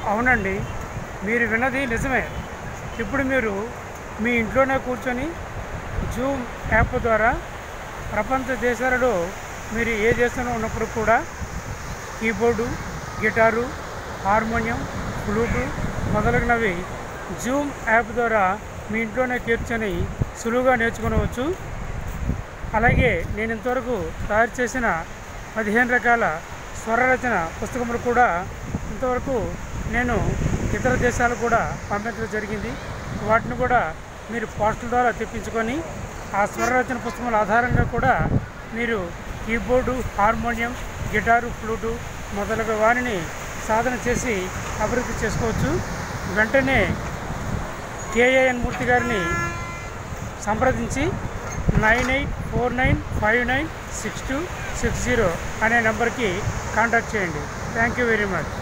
అవునండి మీరు విన్నది నిజమే ఇప్పుడు మీరు మీ ఇంట్లోనే కూర్చొని జూమ్ యాప్ ద్వారా ప్రపంచ దేశాలలో మీరు ఏ దేశంలో ఉన్నప్పుడు కూడా కీబోర్డు గిటారు హార్మోనియం ఫ్లూటు మొదలగునవి జూమ్ యాప్ ద్వారా మీ ఇంట్లోనే కూర్చొని సులువుగా నేర్చుకోవచ్చు అలాగే నేను ఇంతవరకు తయారు చేసిన పదిహేను రకాల స్వరరచన పుస్తకములు కూడా ఇంతవరకు నేను ఇతర దేశాలకు కూడా పంపించడం జరిగింది వాటిని కూడా మీరు పోస్టుల ద్వారా తెప్పించుకొని ఆ స్వరరచన పుస్తకముల ఆధారంగా కూడా మీరు కీబోర్డు హార్మోనియం గిటారు ఫ్లూటు మొదలగు వారిని సాధన చేసి అభివృద్ధి చేసుకోవచ్చు వెంటనే కేఏఎన్ మూర్తి గారిని సంప్రదించి nine eight four nine five nine six two six zero అనే నెంబర్కి కాంటాక్ట్ చేయండి థ్యాంక్ యూ వెరీ మచ్